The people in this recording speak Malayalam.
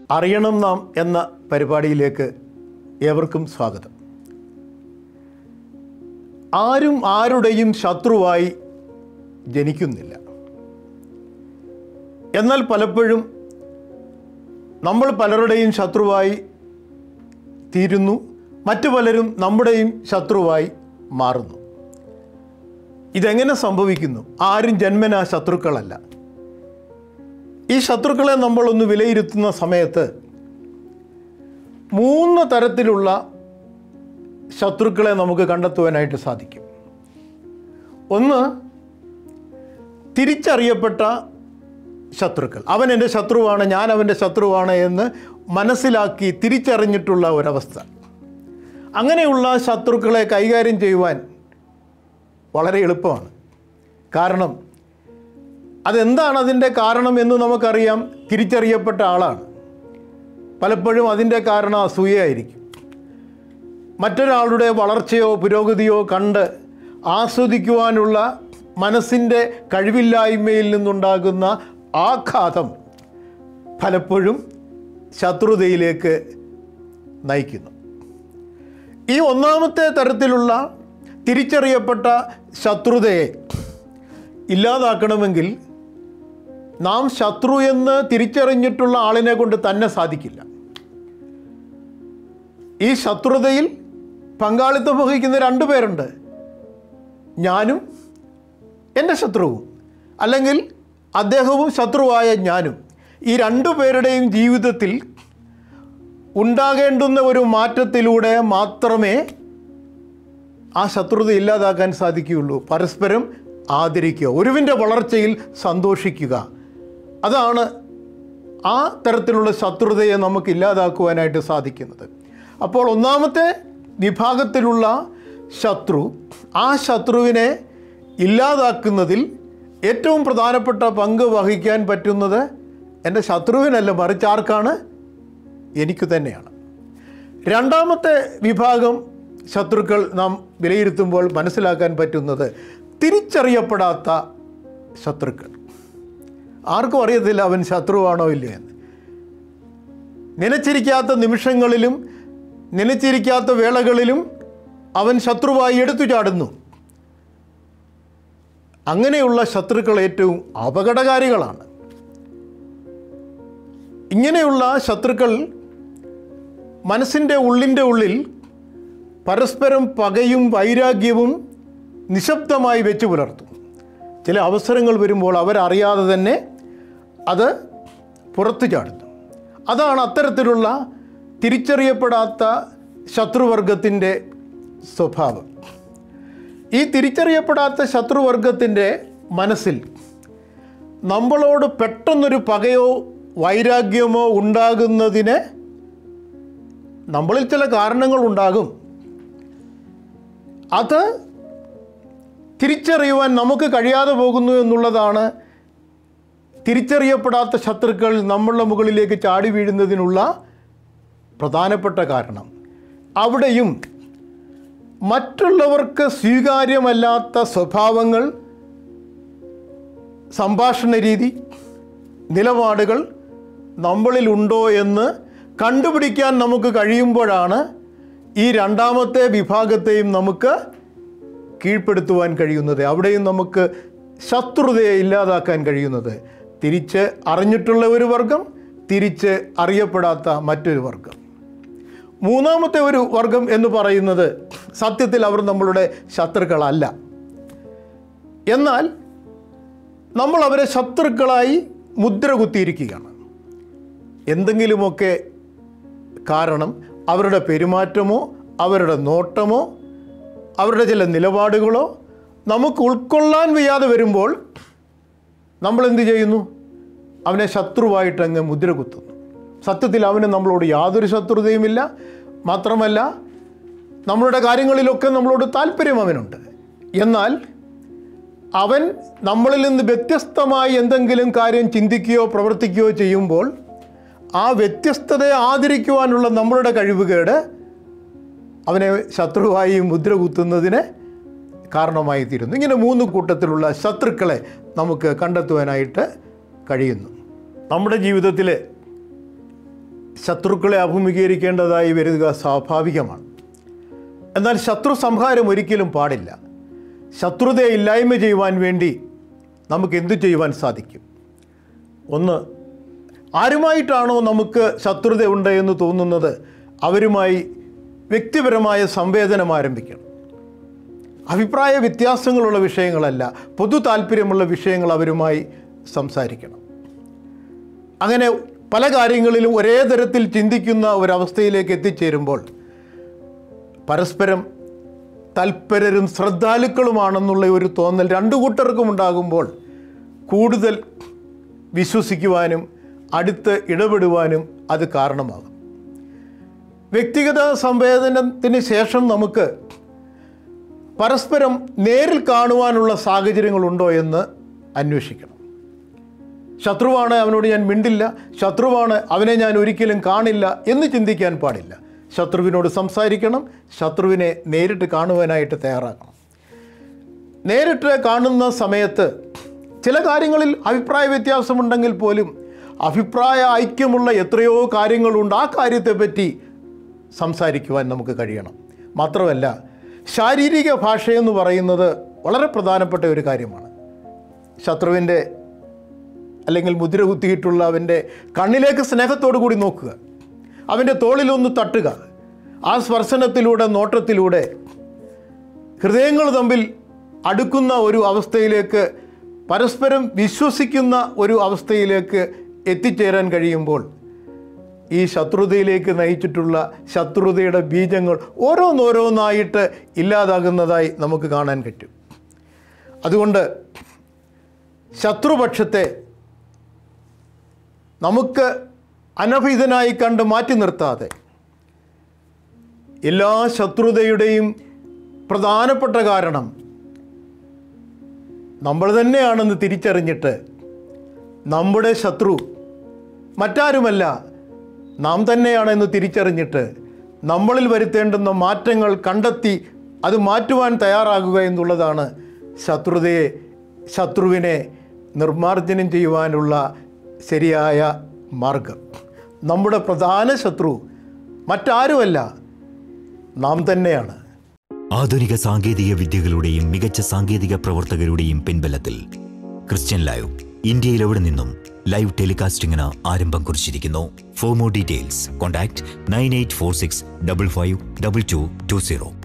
അറിയണം നാം എന്ന പരിപാടിയിലേക്ക് ഏവർക്കും സ്വാഗതം ആരും ആരുടെയും ശത്രുവായി ജനിക്കുന്നില്ല എന്നാൽ പലപ്പോഴും നമ്മൾ പലരുടെയും ശത്രുവായി തീരുന്നു മറ്റു പലരും നമ്മുടെയും ശത്രുവായി മാറുന്നു ഇതെങ്ങനെ സംഭവിക്കുന്നു ആരും ജന്മനാ ശത്രുക്കളല്ല ഈ ശത്രുക്കളെ നമ്മളൊന്ന് വിലയിരുത്തുന്ന സമയത്ത് മൂന്ന് തരത്തിലുള്ള ശത്രുക്കളെ നമുക്ക് കണ്ടെത്തുവാനായിട്ട് സാധിക്കും ഒന്ന് തിരിച്ചറിയപ്പെട്ട ശത്രുക്കൾ അവൻ എൻ്റെ ശത്രുവാണ് ഞാൻ അവൻ്റെ ശത്രുവാണ് എന്ന് മനസ്സിലാക്കി തിരിച്ചറിഞ്ഞിട്ടുള്ള ഒരവസ്ഥ അങ്ങനെയുള്ള ശത്രുക്കളെ കൈകാര്യം ചെയ്യുവാൻ വളരെ എളുപ്പമാണ് കാരണം അതെന്താണ് അതിൻ്റെ കാരണം എന്ന് നമുക്കറിയാം തിരിച്ചറിയപ്പെട്ട ആളാണ് പലപ്പോഴും അതിൻ്റെ കാരണം അസൂയയായിരിക്കും മറ്റൊരാളുടെ വളർച്ചയോ പുരോഗതിയോ കണ്ട് ആസ്വദിക്കുവാനുള്ള മനസ്സിൻ്റെ കഴിവില്ലായ്മയിൽ നിന്നുണ്ടാകുന്ന ആഘാതം പലപ്പോഴും ശത്രുതയിലേക്ക് നയിക്കുന്നു ഈ ഒന്നാമത്തെ തരത്തിലുള്ള തിരിച്ചറിയപ്പെട്ട ശത്രുതയെ ഇല്ലാതാക്കണമെങ്കിൽ നാം ശത്രു എന്ന് തിരിച്ചറിഞ്ഞിട്ടുള്ള ആളിനെ കൊണ്ട് തന്നെ സാധിക്കില്ല ഈ ശത്രുതയിൽ പങ്കാളിത്തം വഹിക്കുന്ന രണ്ടു പേരുണ്ട് ഞാനും എൻ്റെ ശത്രുവും അല്ലെങ്കിൽ അദ്ദേഹവും ശത്രുവായ ഞാനും ഈ രണ്ടു പേരുടെയും ജീവിതത്തിൽ ഉണ്ടാകേണ്ടുന്ന ഒരു മാറ്റത്തിലൂടെ മാത്രമേ ആ ശത്രുത ഇല്ലാതാക്കാൻ സാധിക്കുകയുള്ളൂ പരസ്പരം ആദരിക്കുക ഒരുവിൻ്റെ വളർച്ചയിൽ സന്തോഷിക്കുക അതാണ് ആ തരത്തിലുള്ള ശത്രുതയെ നമുക്ക് ഇല്ലാതാക്കുവാനായിട്ട് സാധിക്കുന്നത് അപ്പോൾ ഒന്നാമത്തെ വിഭാഗത്തിലുള്ള ശത്രു ആ ശത്രുവിനെ ഇല്ലാതാക്കുന്നതിൽ ഏറ്റവും പ്രധാനപ്പെട്ട പങ്ക് വഹിക്കാൻ പറ്റുന്നത് എൻ്റെ ശത്രുവിനല്ല മറിച്ച് ആർക്കാണ് എനിക്ക് തന്നെയാണ് രണ്ടാമത്തെ വിഭാഗം ശത്രുക്കൾ നാം വിലയിരുത്തുമ്പോൾ മനസ്സിലാക്കാൻ പറ്റുന്നത് തിരിച്ചറിയപ്പെടാത്ത ശത്രുക്കൾ ആർക്കും അറിയത്തില്ല അവൻ ശത്രുവാണോ ഇല്ലയോ എന്ന് നനച്ചിരിക്കാത്ത നിമിഷങ്ങളിലും നനച്ചിരിക്കാത്ത വേളകളിലും അവൻ ശത്രുവായി എടുത്തു ചാടുന്നു അങ്ങനെയുള്ള ശത്രുക്കൾ ഏറ്റവും അപകടകാരികളാണ് ഇങ്ങനെയുള്ള ശത്രുക്കൾ മനസ്സിൻ്റെ ഉള്ളിൻ്റെ ഉള്ളിൽ പരസ്പരം പകയും വൈരാഗ്യവും നിശബ്ദമായി വെച്ച് പുലർത്തും ചില അവസരങ്ങൾ വരുമ്പോൾ അവരറിയാതെ തന്നെ അത് പുറത്തു ചാടുന്നു അതാണ് അത്തരത്തിലുള്ള തിരിച്ചറിയപ്പെടാത്ത ശത്രുവർഗത്തിൻ്റെ സ്വഭാവം ഈ തിരിച്ചറിയപ്പെടാത്ത ശത്രുവർഗത്തിൻ്റെ മനസ്സിൽ നമ്മളോട് പെട്ടെന്നൊരു പകയോ വൈരാഗ്യമോ ഉണ്ടാകുന്നതിന് നമ്മളിൽ ചില കാരണങ്ങളുണ്ടാകും അത് തിരിച്ചറിയുവാൻ നമുക്ക് കഴിയാതെ പോകുന്നു എന്നുള്ളതാണ് തിരിച്ചറിയപ്പെടാത്ത ശത്രുക്കൾ നമ്മളുടെ മുകളിലേക്ക് ചാടി വീഴുന്നതിനുള്ള പ്രധാനപ്പെട്ട കാരണം അവിടെയും മറ്റുള്ളവർക്ക് സ്വീകാര്യമല്ലാത്ത സ്വഭാവങ്ങൾ സംഭാഷണ രീതി നിലപാടുകൾ നമ്മളിലുണ്ടോ എന്ന് കണ്ടുപിടിക്കാൻ നമുക്ക് കഴിയുമ്പോഴാണ് ഈ രണ്ടാമത്തെ വിഭാഗത്തെയും നമുക്ക് കീഴ്പ്പെടുത്തുവാൻ കഴിയുന്നത് അവിടെയും നമുക്ക് ശത്രുതയെ ഇല്ലാതാക്കാൻ കഴിയുന്നത് തിരിച്ച് അറിഞ്ഞിട്ടുള്ള ഒരു വർഗം തിരിച്ച് അറിയപ്പെടാത്ത മറ്റൊരു വർഗം മൂന്നാമത്തെ ഒരു വർഗം എന്ന് പറയുന്നത് സത്യത്തിൽ അവർ നമ്മളുടെ ശത്രുക്കളല്ല എന്നാൽ നമ്മൾ അവരെ ശത്രുക്കളായി മുദ്ര കുത്തിയിരിക്കുകയാണ് എന്തെങ്കിലുമൊക്കെ കാരണം അവരുടെ പെരുമാറ്റമോ അവരുടെ നോട്ടമോ അവരുടെ ചില നിലപാടുകളോ നമുക്ക് ഉൾക്കൊള്ളാൻ വയ്യാതെ വരുമ്പോൾ നമ്മൾ എന്ത് ചെയ്യുന്നു അവനെ ശത്രുവായിട്ട് അങ്ങ് മുദ്ര കുത്തുന്നു സത്യത്തിൽ അവന് നമ്മളോട് യാതൊരു ശത്രുതയുമില്ല മാത്രമല്ല നമ്മളുടെ കാര്യങ്ങളിലൊക്കെ നമ്മളോട് താല്പര്യം അവനുണ്ട് എന്നാൽ അവൻ നമ്മളിൽ നിന്ന് വ്യത്യസ്തമായി എന്തെങ്കിലും കാര്യം ചിന്തിക്കുകയോ പ്രവർത്തിക്കുകയോ ചെയ്യുമ്പോൾ ആ വ്യത്യസ്തതയെ ആദരിക്കുവാനുള്ള നമ്മളുടെ കഴിവുകേട് അവനെ ശത്രുവായി മുദ്ര കുത്തുന്നതിന് കാരണമായി തീരുന്നു ഇങ്ങനെ മൂന്ന് കൂട്ടത്തിലുള്ള ശത്രുക്കളെ നമുക്ക് കണ്ടെത്തുവാനായിട്ട് കഴിയുന്നു നമ്മുടെ ജീവിതത്തിൽ ശത്രുക്കളെ അഭിമുഖീകരിക്കേണ്ടതായി വരിക സ്വാഭാവികമാണ് എന്നാൽ ശത്രു സംഹാരം ഒരിക്കലും പാടില്ല ശത്രുതയെ ഇല്ലായ്മ ചെയ്യുവാൻ വേണ്ടി നമുക്ക് എന്തു ചെയ്യുവാൻ സാധിക്കും ഒന്ന് ആരുമായിട്ടാണോ നമുക്ക് ശത്രുത ഉണ്ട് എന്ന് തോന്നുന്നത് അവരുമായി വ്യക്തിപരമായ സംവേദനം ആരംഭിക്കണം അഭിപ്രായ വ്യത്യാസങ്ങളുള്ള വിഷയങ്ങളല്ല പൊതു താല്പര്യമുള്ള വിഷയങ്ങൾ അവരുമായി സംസാരിക്കണം അങ്ങനെ പല കാര്യങ്ങളിലും ഒരേ തരത്തിൽ ചിന്തിക്കുന്ന ഒരവസ്ഥയിലേക്ക് എത്തിച്ചേരുമ്പോൾ പരസ്പരം തൽപരരും ശ്രദ്ധാലുക്കളുമാണെന്നുള്ള ഒരു തോന്നൽ രണ്ടു കൂട്ടർക്കും ഉണ്ടാകുമ്പോൾ കൂടുതൽ വിശ്വസിക്കുവാനും അടുത്ത് ഇടപെടുവാനും അത് കാരണമാകും വ്യക്തിഗത സംവേദനത്തിന് ശേഷം നമുക്ക് പരസ്പരം നേരിൽ കാണുവാനുള്ള സാഹചര്യങ്ങളുണ്ടോ എന്ന് അന്വേഷിക്കണം ശത്രുവാണ് അവനോട് ഞാൻ മിണ്ടില്ല ശത്രുവാണ് അവനെ ഞാൻ ഒരിക്കലും കാണില്ല എന്ന് ചിന്തിക്കാൻ പാടില്ല ശത്രുവിനോട് സംസാരിക്കണം ശത്രുവിനെ നേരിട്ട് കാണുവാനായിട്ട് തയ്യാറാക്കണം നേരിട്ട് കാണുന്ന സമയത്ത് ചില കാര്യങ്ങളിൽ അഭിപ്രായ വ്യത്യാസമുണ്ടെങ്കിൽ പോലും അഭിപ്രായ ഐക്യമുള്ള എത്രയോ കാര്യങ്ങളുണ്ട് ആ കാര്യത്തെപ്പറ്റി സംസാരിക്കുവാൻ നമുക്ക് കഴിയണം മാത്രമല്ല ശാരീരിക ഭാഷയെന്ന് പറയുന്നത് വളരെ പ്രധാനപ്പെട്ട ഒരു കാര്യമാണ് ശത്രുവിൻ്റെ അല്ലെങ്കിൽ മുദ്ര കുത്തിയിട്ടുള്ള അവൻ്റെ കണ്ണിലേക്ക് സ്നേഹത്തോടു കൂടി നോക്കുക അവൻ്റെ തോളിലൊന്ന് തട്ടുക ആ സ്പർശനത്തിലൂടെ നോട്ടത്തിലൂടെ ഹൃദയങ്ങൾ തമ്മിൽ അടുക്കുന്ന ഒരു അവസ്ഥയിലേക്ക് പരസ്പരം വിശ്വസിക്കുന്ന ഒരു അവസ്ഥയിലേക്ക് എത്തിച്ചേരാൻ കഴിയുമ്പോൾ ഈ ശത്രുതയിലേക്ക് നയിച്ചിട്ടുള്ള ശത്രുതയുടെ ബീജങ്ങൾ ഓരോന്നോരോന്നായിട്ട് ഇല്ലാതാകുന്നതായി നമുക്ക് കാണാൻ പറ്റും അതുകൊണ്ട് ശത്രുപക്ഷത്തെ നമുക്ക് അനഭിതനായി കണ്ട് മാറ്റി നിർത്താതെ എല്ലാ ശത്രുതയുടെയും പ്രധാനപ്പെട്ട കാരണം നമ്മൾ തന്നെയാണെന്ന് തിരിച്ചറിഞ്ഞിട്ട് നമ്മുടെ ശത്രു മറ്റാരുമല്ല നാം തന്നെയാണെന്ന് തിരിച്ചറിഞ്ഞിട്ട് നമ്മളിൽ വരുത്തേണ്ടുന്ന മാറ്റങ്ങൾ കണ്ടെത്തി അത് മാറ്റുവാൻ തയ്യാറാകുക എന്നുള്ളതാണ് ശത്രുതയെ ശത്രുവിനെ നിർമ്മാർജ്ജനം ചെയ്യുവാനുള്ള ശരിയായ മാർഗം നമ്മുടെ പ്രധാന ശത്രു മറ്റാരുമല്ല നാം തന്നെയാണ് ആധുനിക സാങ്കേതിക വിദ്യകളുടെയും മികച്ച സാങ്കേതിക പ്രവർത്തകരുടെയും പിൻബലത്തിൽ ക്രിസ്ത്യൻ ലൈവ് ഇന്ത്യയിൽ എവിടെ നിന്നും ലൈവ് ടെലികാസ്റ്റിംഗിന് ആരംഭം കുറിച്ചിരിക്കുന്നു for more details contact nine eight four six double five double two two zero